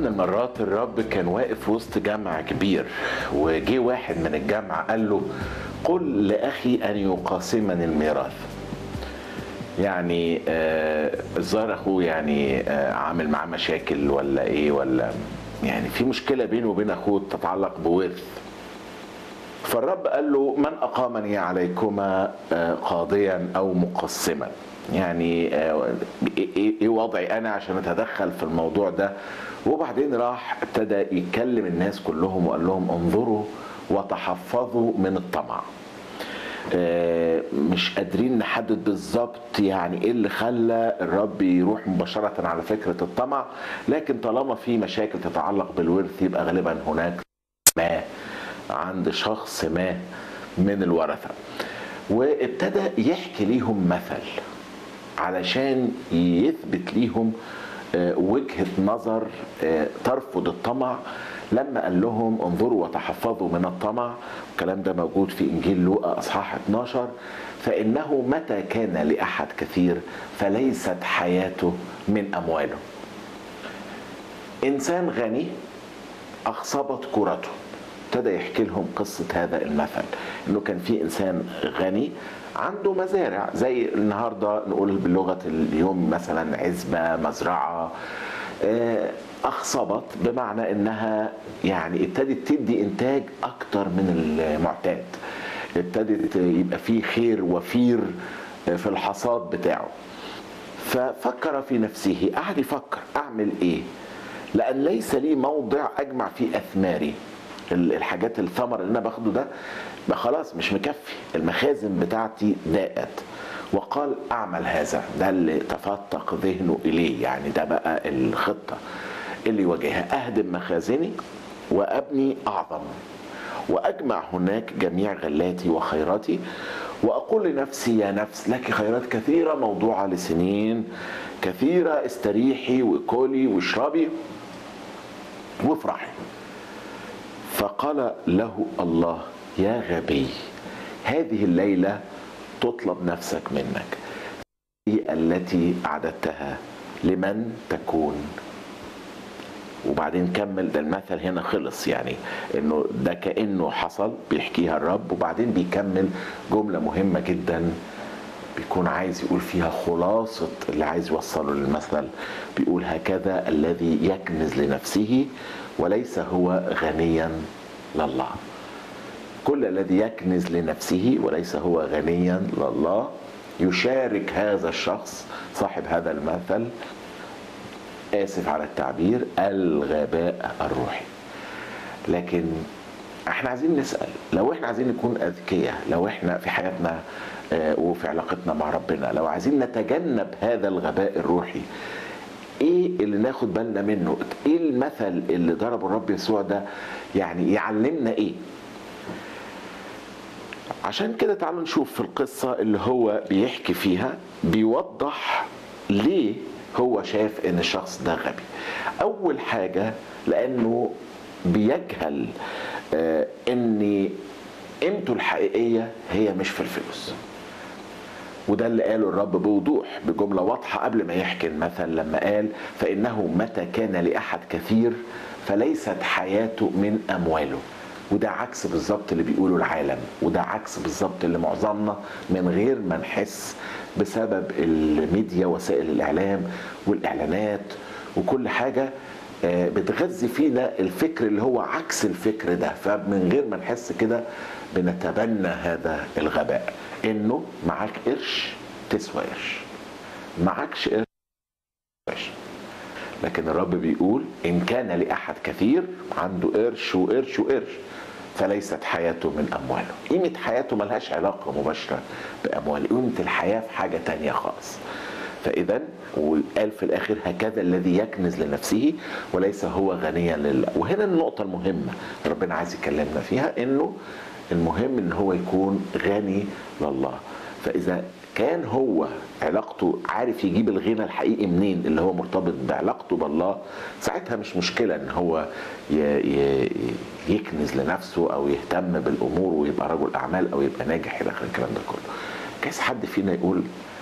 من المرات الرب كان واقف وسط جمع كبير وجي واحد من الجمع قال له قل لأخي أن يقاسمني الميراث يعني آه، الظاهر اخوه يعني آه، عامل معاه مشاكل ولا ايه ولا يعني في مشكله بينه وبين اخوه تتعلق بورث فالرب قال له من اقامني عليكما آه، قاضيا او مقسما يعني آه، ايه إيه وضعي انا عشان اتدخل في الموضوع ده وبعدين راح ابتدى يكلم الناس كلهم وقال لهم انظروا وتحفظوا من الطمع آه، مش قادرين نحدد بالظبط يعني ايه اللي خلى الرب يروح مباشرة على فكرة الطمع لكن طالما في مشاكل تتعلق بالورث يبقى غالبا هناك ما عند شخص ما من الورثة وابتدى يحكي ليهم مثل علشان يثبت ليهم آه، وجهة نظر آه، ترفض الطمع لما قال لهم انظروا وتحفظوا من الطمع الكلام ده موجود في انجيل لوقا اصحاح 12 فانه متى كان لاحد كثير فليست حياته من امواله انسان غني اخصبت كرته ابتدى يحكي لهم قصة هذا المثل انه كان في انسان غني عنده مزارع زي النهارده نقول بلغة اليوم مثلا عزبة مزرعة آه، اخصبت بمعنى انها يعني ابتدت تدي انتاج اكتر من المعتاد ابتدت يبقى فيه خير وفير في الحصاد بتاعه ففكر في نفسه قعد يفكر اعمل ايه لان ليس لي موضع اجمع فيه اثماري ال- الحاجات الثمر اللي انا باخده ده بقى خلاص مش مكفي المخازن بتاعتي ضاقت وقال اعمل هذا ده اللي تفتق ذهنه اليه يعني ده بقى الخطه اللي يواجهها اهدم مخازني وابني اعظم واجمع هناك جميع غلاتي وخيراتي واقول لنفسي يا نفس لك خيرات كثيره موضوعه لسنين كثيره استريحي وكلي واشربي وافرحي فقال له الله يا غبي هذه الليله تطلب نفسك منك هي التي اعددتها لمن تكون وبعدين كمل ده المثل هنا خلص يعني انه ده كانه حصل بيحكيها الرب وبعدين بيكمل جمله مهمه جدا بيكون عايز يقول فيها خلاصه اللي عايز يوصله للمثل بيقول هكذا الذي يكنز لنفسه وليس هو غنيا لله كل الذي يكنز لنفسه وليس هو غنيا لله يشارك هذا الشخص صاحب هذا المثل اسف على التعبير الغباء الروحي لكن احنا عايزين نسال لو احنا عايزين نكون اذكياء لو احنا في حياتنا آه، وفي علاقتنا مع ربنا لو عايزين نتجنب هذا الغباء الروحي ايه اللي ناخد بالنا منه ايه المثل اللي ضربه الرب يسوع ده يعني يعلمنا ايه عشان كده تعالوا نشوف في القصة اللي هو بيحكي فيها بيوضح ليه هو شاف ان الشخص ده غبي اول حاجة لانه بيجهل آه، ان قيمته الحقيقية هي مش في الفلوس وده اللي قاله الرب بوضوح بجملة واضحة قبل ما يحكي المثل لما قال فإنه متى كان لأحد كثير فليست حياته من أمواله وده عكس بالظبط اللي بيقوله العالم وده عكس بالظبط اللي معظمنا من غير ما نحس بسبب الميديا وسائل الإعلام والإعلانات وكل حاجة آه، بتغذي فينا الفكر اللي هو عكس الفكر ده فمن غير ما نحس كده بنتبنى هذا الغباء انه معاك قرش تسوى قرش معكش قرش لكن الرب بيقول ان كان لاحد كثير عنده قرش وقرش وقرش فليست حياته من امواله قيمه حياته ملهاش علاقه مباشره بامواله قيمه الحياه في حاجه تانية خالص فاذا وقال في الاخر هكذا الذي يكنز لنفسه وليس هو غنيا لله وهنا النقطه المهمه ربنا عايز يكلمنا فيها انه المهم ان هو يكون غني لله فاذا كان هو علاقته عارف يجيب الغنى الحقيقي منين اللي هو مرتبط بعلاقته بالله ساعتها مش مشكله ان هو ي- ي- يكنز لنفسه او يهتم بالامور ويبقى رجل اعمال او يبقى ناجح الى اخر الكلام ده كله كيس حد فينا يقول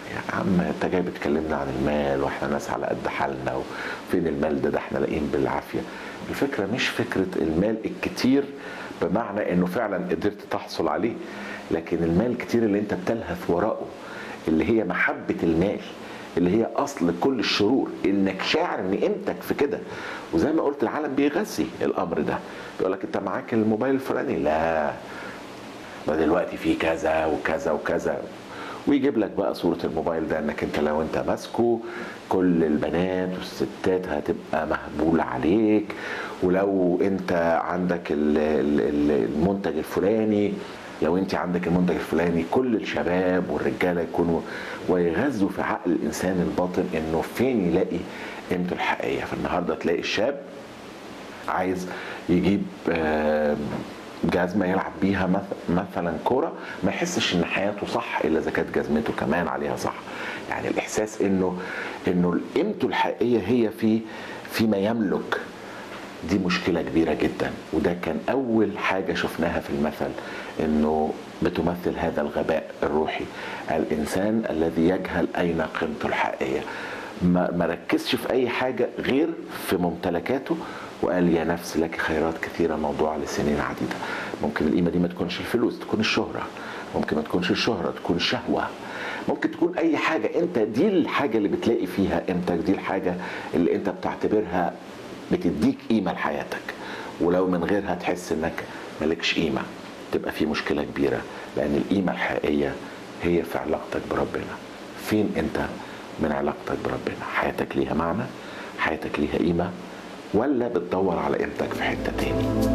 يا عم انت جاي بتكلمنا عن المال واحنا ناس على قد حالنا وفين المال ده ده احنا لاقيين بالعافيه الفكره مش فكره المال الكتير بمعنى انه فعلا قدرت تحصل عليه لكن المال الكتير اللي انت بتلهث وراءه اللي هي محبه المال اللي هي اصل كل الشرور انك شاعر ان قيمتك في كده وزي ما قلت العالم بيغذي الامر ده بيقول لك انت معاك الموبايل الفلاني لا ده دلوقتي في كذا وكذا وكذا ويجيب لك بقى صورة الموبايل ده انك انت لو انت ماسكه كل البنات والستات هتبقى مهبولة عليك ولو انت عندك ال- ال- المنتج الفلاني لو انت عندك المنتج الفلاني كل الشباب والرجاله يكونوا ويغذوا في عقل الانسان الباطن انه فين يلاقي قيمته الحقيقيه فالنهارده تلاقي الشاب عايز يجيب آه، جزمه يلعب بيها مث- مثلا كوره ما يحسش ان حياته صح الا اذا كانت جزمته كمان عليها صح يعني الاحساس انه انه قيمته الحقيقيه هي في فيما يملك دي مشكله كبيره جدا وده كان اول حاجه شفناها في المثل انه بتمثل هذا الغباء الروحي الانسان الذي يجهل اين قيمته الحقيقيه ما ما ركزش في اي حاجه غير في ممتلكاته وقال يا نفس لك خيرات كثيره موضوعه لسنين عديده ممكن القيمه دي ما تكونش الفلوس تكون الشهره ممكن ما تكونش الشهره تكون الشهوه ممكن تكون اي حاجه انت دي الحاجه اللي بتلاقي فيها قيمتك دي الحاجه اللي انت بتعتبرها بتديك قيمه لحياتك ولو من غيرها تحس انك مالكش قيمه تبقى في مشكله كبيره لان القيمه الحقيقيه هي في علاقتك بربنا فين انت من علاقتك بربنا حياتك ليها معنى حياتك ليها قيمه ولا بتدور على قيمتك في حته تاني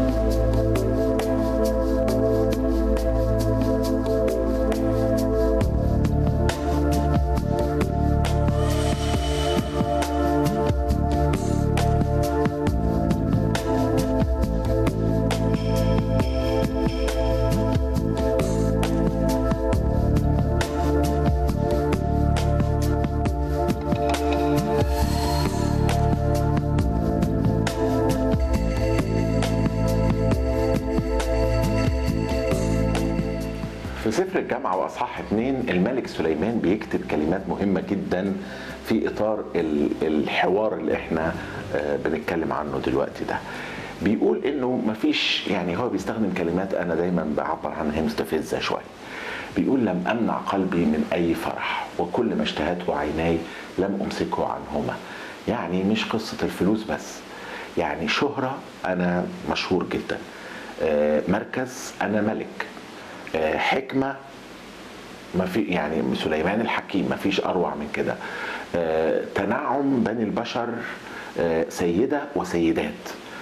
في سفر الجامعة وأصحاح اتنين الملك سليمان بيكتب كلمات مهمة جدا في إطار ال- الحوار اللي احنا آه، بنتكلم عنه دلوقتي ده بيقول انه مفيش يعني هو بيستخدم كلمات انا دايما بعبر عنها هي مستفزه شويه بيقول لم امنع قلبي من اي فرح وكل ما اشتهته عيناي لم امسكه عنهما يعني مش قصه الفلوس بس يعني شهره انا مشهور جدا آه، مركز انا ملك آه، حكمه ما في يعني سليمان الحكيم ما فيش اروع من كده آه، تنعم بني البشر آه، سيده وسيدات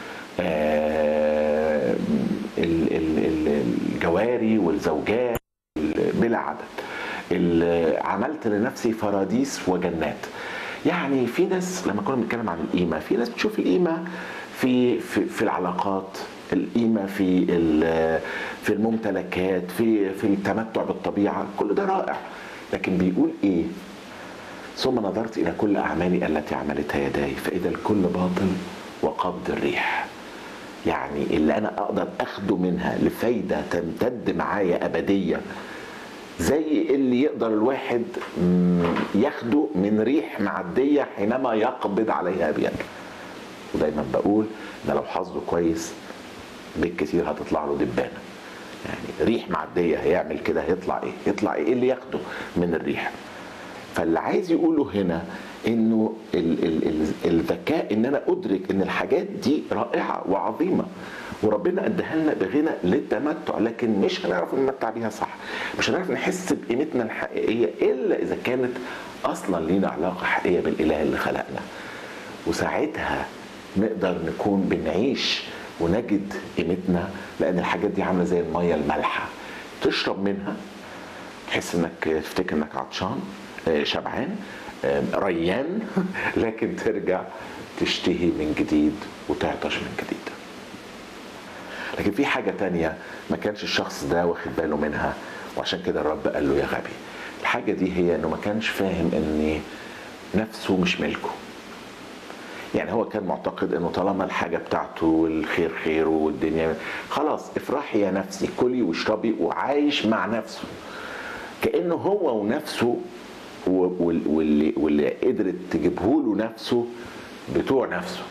آه، ال- ال- ال- الجواري والزوجات بلا عدد ال- عملت لنفسي فراديس وجنات يعني في ناس لما كنا بنتكلم عن القيمه في ناس بتشوف القيمه في في, في العلاقات القيمه في ال- في الممتلكات في في التمتع بالطبيعه كل ده رائع لكن بيقول ايه ثم نظرت الى كل اعمالي التي عملتها يداي فاذا الكل باطل وقبض الريح يعني اللي انا اقدر اخده منها لفايده تمتد معايا ابديه زي اللي يقدر الواحد مم، ياخده من ريح معديه حينما يقبض عليها بيده ودايما بقول ان لو حظه كويس بالكثير هتطلع له دبانه يعني ريح معديه هيعمل كده هيطلع ايه؟ يطلع ايه اللي ياخده من الريح؟ فاللي عايز يقوله هنا انه ال ال ال الذكاء ان انا ادرك ان الحاجات دي رائعه وعظيمه وربنا اداها لنا بغنى للتمتع لكن مش هنعرف نتمتع بيها صح مش هنعرف نحس بقيمتنا الحقيقيه الا اذا كانت اصلا لينا علاقه حقيقيه بالاله اللي خلقنا وساعتها نقدر نكون بنعيش ونجد قيمتنا لان الحاجات دي عامله زي الميه المالحه تشرب منها تحس انك تفتكر انك عطشان آه، شبعان آه، ريان لكن ترجع تشتهي من جديد وتعطش من جديد لكن في حاجة تانية ما كانش الشخص ده واخد باله منها وعشان كده الرب قال له يا غبي الحاجة دي هي انه ما كانش فاهم ان نفسه مش ملكه يعني هو كان معتقد انه طالما الحاجه بتاعته والخير خيره والدنيا خلاص افرحي يا نفسي كلي واشربي وعايش مع نفسه كانه هو ونفسه و- وال- واللي واللي قدرت تجيبه له نفسه بتوع نفسه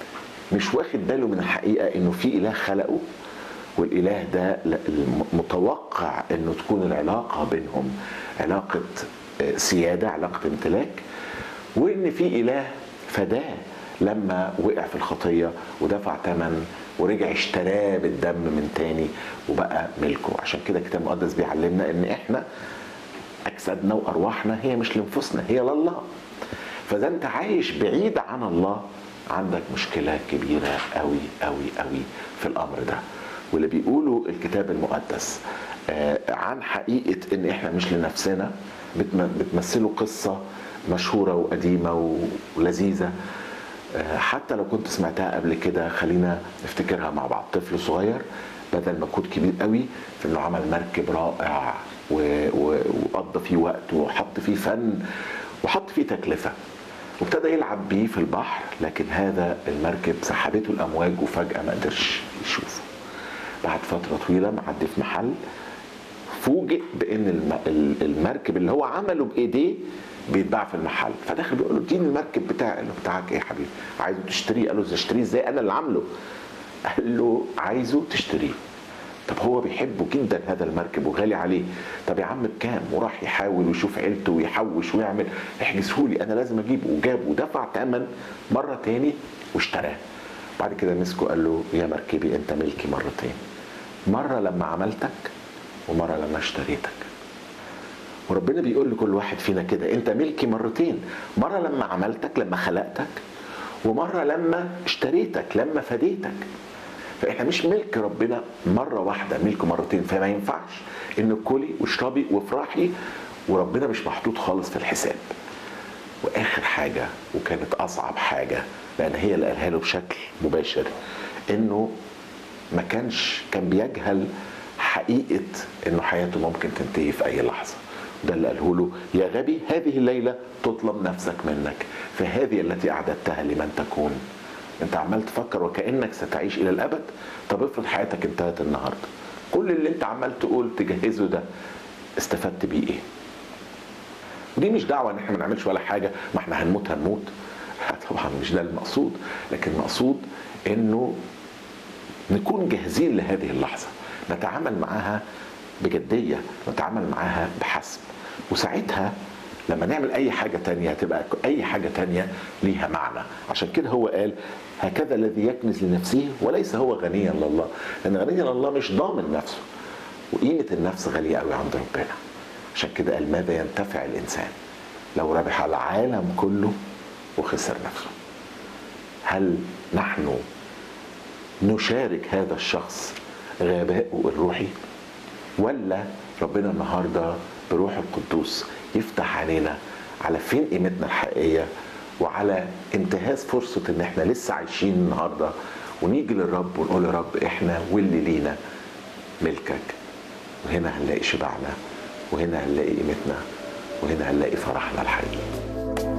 مش واخد باله من الحقيقه انه في اله خلقه والاله ده ل- الم- متوقع انه تكون العلاقه بينهم علاقه آه، سياده علاقه امتلاك وان في اله فداه لما وقع في الخطيه ودفع ثمن ورجع اشتراه بالدم من تاني وبقى ملكه عشان كده الكتاب المقدس بيعلمنا ان احنا اجسادنا وارواحنا هي مش لانفسنا هي لله فاذا انت عايش بعيد عن الله عندك مشكله كبيره قوي قوي قوي في الامر ده واللي بيقولوا الكتاب المقدس آه، عن حقيقه ان احنا مش لنفسنا بتم- بتمثلوا قصه مشهوره وقديمه و- ولذيذه آه، حتى لو كنت سمعتها قبل كده خلينا نفتكرها مع بعض طفل صغير بذل مجهود كبير قوي في انه عمل مركب رائع و- و- وقضى فيه وقت وحط فيه فن وحط فيه تكلفه وابتدى يلعب بيه في البحر لكن هذا المركب سحبته الامواج وفجاه ما قدرش يشوفه بعد فتره طويله معدي في محل فوجئ بان الم- ال- المركب اللي هو عمله بايديه بيتباع في المحل فداخل بيقول له اديني المركب بتاعي قال له بتاعك ايه يا حبيبي عايزه تشتريه قال له تشتريه ازاي انا اللي عامله قال له عايزه تشتريه طب هو بيحبه جدا هذا المركب وغالي عليه طب يا عم بكام وراح يحاول ويشوف عيلته ويحوش ويعمل احجزه لي انا لازم اجيبه وجابه ودفع ثمن مره تاني واشتراه بعد كده مسكه قال له يا مركبي انت ملكي مرتين مره لما عملتك ومره لما اشتريتك وربنا بيقول لكل واحد فينا كده انت ملكي مرتين مره لما عملتك لما خلقتك ومره لما اشتريتك لما فديتك فاحنا مش ملك ربنا مره واحده ملك مرتين فما ينفعش ان كلي واشربي وافرحي وربنا مش محطوط خالص في الحساب واخر حاجه وكانت اصعب حاجه لان هي اللي قالها له بشكل مباشر انه ما كانش كان بيجهل حقيقه انه حياته ممكن تنتهي في اي لحظه ده اللي قاله له يا غبي هذه الليله تطلب نفسك منك فهذه التي اعددتها لمن تكون انت عمال تفكر وكانك ستعيش الى الابد طب افرض حياتك انتهت النهارده كل اللي انت عمال تقول تجهزه ده استفدت بيه ايه ودي مش دعوه ان احنا ما نعملش ولا حاجه ما احنا هنموت هنموت طبعا مش ده المقصود لكن المقصود انه نكون جاهزين لهذه اللحظه نتعامل معاها بجديه نتعامل معاها بحسب وساعتها لما نعمل اي حاجه تانية هتبقى اي حاجه تانية ليها معنى عشان كده هو قال هكذا الذي يكنز لنفسه وليس هو غنيا لله لان غنيا لله مش ضامن نفسه وقيمه النفس غاليه قوي عند ربنا عشان كده قال ماذا ينتفع الانسان لو ربح العالم كله وخسر نفسه هل نحن نشارك هذا الشخص غبائه الروحي ولا ربنا النهارده بروح القدوس يفتح علينا على فين قيمتنا الحقيقيه وعلى انتهاز فرصه ان احنا لسه عايشين النهارده ونيجي للرب ونقول يا رب احنا واللي لينا ملكك وهنا هنلاقي شبعنا وهنا هنلاقي قيمتنا وهنا هنلاقي فرحنا الحقيقي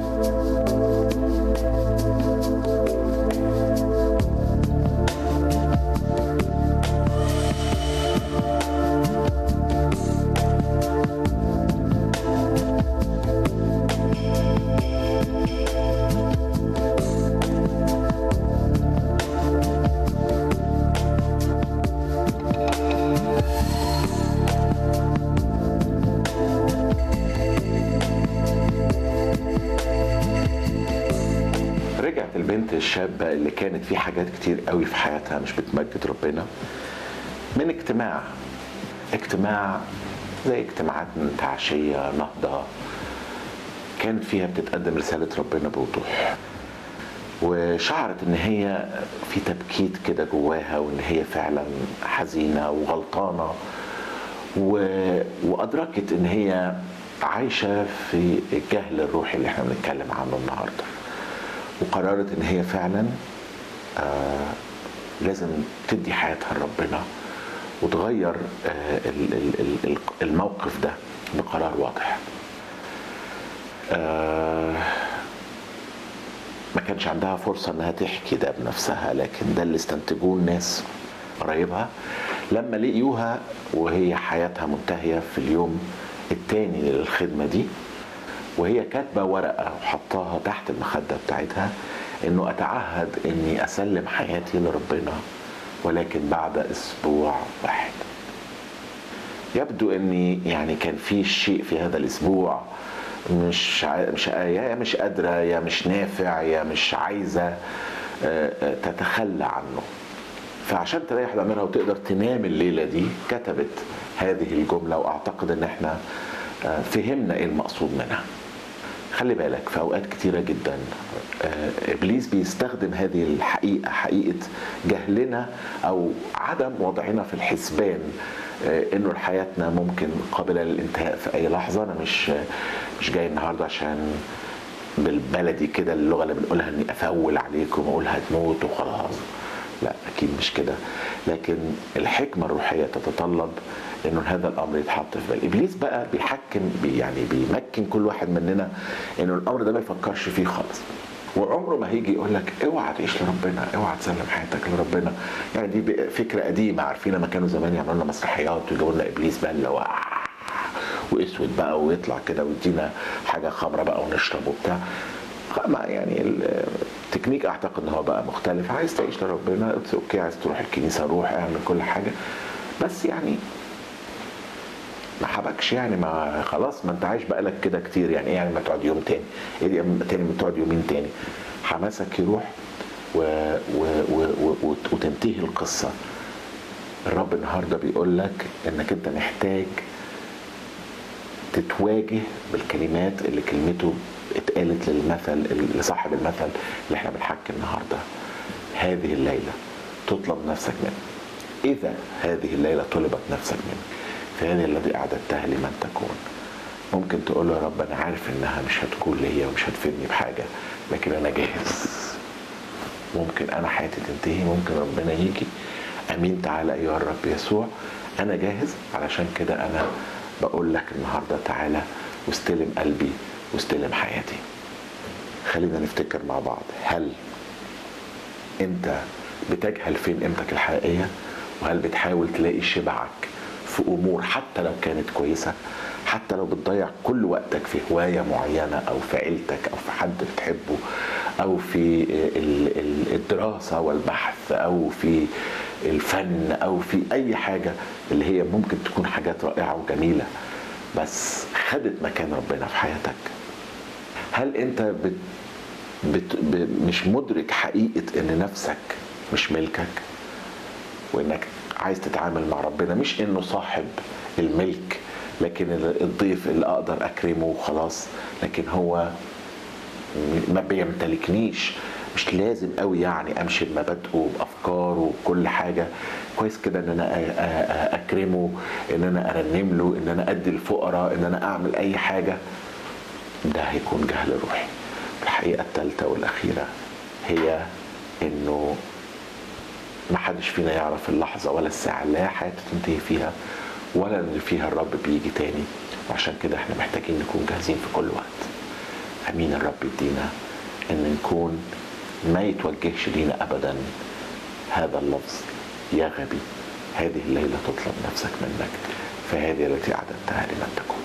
رجعت البنت الشابة اللي كانت في حاجات كتير قوي في حياتها مش بتمجد ربنا من اجتماع اجتماع زي اجتماعات من تعشية نهضة كان فيها بتتقدم رسالة ربنا بوضوح وشعرت ان هي في تبكيت كده جواها وان هي فعلا حزينة وغلطانة و... وادركت ان هي عايشة في الجهل الروحي اللي احنا بنتكلم عنه النهارده وقررت ان هي فعلا آه لازم تدي حياتها لربنا وتغير آه ال- ال- ال- ال- الموقف ده بقرار واضح آه ما كانش عندها فرصة انها تحكي ده بنفسها لكن ده اللي استنتجوه الناس قرايبها لما لقيوها وهي حياتها منتهية في اليوم الثاني للخدمة دي وهي كاتبه ورقه وحطاها تحت المخده بتاعتها انه اتعهد اني اسلم حياتي لربنا ولكن بعد اسبوع واحد يبدو اني يعني كان في شيء في هذا الاسبوع مش ع- مش يا مش قادره يا مش نافع يا مش عايزه آه، آه، تتخلى عنه فعشان تريح ضميرها وتقدر تنام الليله دي كتبت هذه الجمله واعتقد ان احنا آه، فهمنا ايه المقصود منها خلي بالك في اوقات كتيره جدا آه، ابليس بيستخدم هذه الحقيقه حقيقه جهلنا او عدم وضعنا في الحسبان آه، انه حياتنا ممكن قابله للانتهاء في اي لحظه انا مش مش جاي النهارده عشان بالبلدي كده اللغه اللي بنقولها اني افول عليكم واقول هتموت وخلاص لا اكيد مش كده لكن الحكمه الروحيه تتطلب انه هذا الامر يتحط في بال ابليس بقى بيحكم بي يعني بيمكن كل واحد مننا انه الامر ده ما يفكرش فيه خالص وعمره ما هيجي يقول لك اوعى تعيش لربنا اوعى تسلم حياتك لربنا يعني دي بقى فكره قديمه عارفين لما كانوا زمان يعملوا لنا مسرحيات ويجيبوا لنا ابليس بقى اللي هو واسود بقى ويطلع كده ويدينا حاجه خمره بقى ونشرب وبتاع ما يعني التكنيك اعتقد ان هو بقى مختلف عايز تعيش لربنا اتس اوكي عايز تروح الكنيسه روح اعمل كل حاجه بس يعني ما حبكش يعني ما خلاص ما انت عايش بقالك كده كتير يعني ايه يعني ما تقعد يوم تاني ايه دي تاني ما تقعد يومين تاني حماسك يروح و... و... و... و... وتنتهي القصه الرب النهارده بيقول لك انك انت محتاج تتواجه بالكلمات اللي كلمته اتقالت للمثل لصاحب المثل اللي احنا بنحكي النهارده هذه الليله تطلب نفسك منه اذا هذه الليله طلبت نفسك منه فهذه الذي اعددتها لمن تكون ممكن تقول له يا رب انا عارف انها مش هتكون ليا ومش هتفيدني بحاجه لكن انا جاهز ممكن انا حياتي تنتهي ممكن ربنا يجي امين تعالى ايها الرب يسوع انا جاهز علشان كده انا بقول لك النهارده تعالى واستلم قلبي واستلم حياتي خلينا نفتكر مع بعض هل انت بتجهل فين قيمتك الحقيقيه وهل بتحاول تلاقي شبعك في امور حتى لو كانت كويسه حتى لو بتضيع كل وقتك في هوايه معينه او في عيلتك او في حد بتحبه او في الدراسه والبحث او في الفن او في اي حاجه اللي هي ممكن تكون حاجات رائعه وجميله بس خدت مكان ربنا في حياتك هل انت بت بت ب مش مدرك حقيقه ان نفسك مش ملكك وانك عايز تتعامل مع ربنا مش انه صاحب الملك لكن الضيف اللي اقدر اكرمه وخلاص لكن هو ما بيمتلكنيش مش لازم قوي يعني امشي بمبادئه بافكاره بكل حاجه كويس كده ان انا اكرمه ان انا ارنم له ان انا ادي الفقراء ان انا اعمل اي حاجه ده هيكون جهل روحي الحقيقه الثالثه والاخيره هي انه ما حدش فينا يعرف اللحظه ولا الساعه اللي حياته تنتهي فيها ولا ان فيها الرب بيجي تاني وعشان كده احنا محتاجين نكون جاهزين في كل وقت امين الرب يدينا ان نكون ما يتوجهش لينا ابدا هذا اللفظ يا غبي هذه الليله تطلب نفسك منك فهذه التي اعددتها لمن تكون